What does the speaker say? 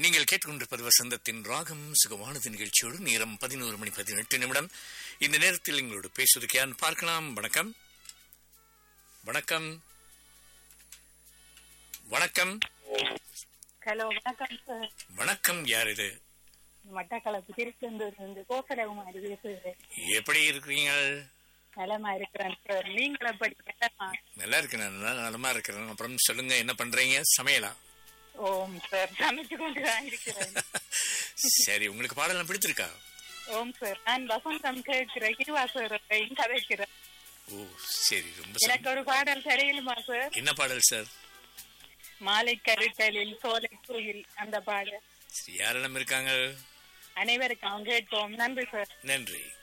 நீங்கள் கேட்டுக்கொண்டிருப்பது வசந்தத்தின் ராகம் சுகமானது நிகழ்ச்சியோடு நேரம் பதினோரு மணி பதினெட்டு நிமிடம் இந்த நேரத்தில் எங்களோடு பேசுவதற்கு யார் பார்க்கலாம் வணக்கம் வணக்கம் வணக்கம் ஹலோ வணக்கம் சார் வணக்கம் யார் இது மட்டக்களப்பு திருச்செந்தூர் இருந்து கோசலகுமாரி பேசுகிறேன் எப்படி இருக்கிறீங்க நலமா இருக்கிறேன் சார் நீங்கள் எப்படி நலமா? நல்லா இருக்கேன் நான் நல்லா நலமா இருக்கிறேன் அப்புறம் சொல்லுங்க என்ன பண்றீங்க சமையலா ஓம் சார் சமைச்சு கொண்டு தான் இருக்கிறேன் சரி உங்களுக்கு பாடலாம் பிடித்திருக்கா ஓம் சார் நான் வசந்தம் கேட்கிறேன் இருவா சார் கதைக்கிறேன் ஓ சரி ரொம்ப சந்தோஷம். எனக்கு ஒரு பாடல் தெரியலுமா சார் என்ன பாடல் சார் மாலை கருட்டலில் சோலை கோயில் அந்த பாடல் சரி யாரெல்லாம் இருக்காங்க அனைவருக்கும் கேட்போம் நன்றி சார் நன்றி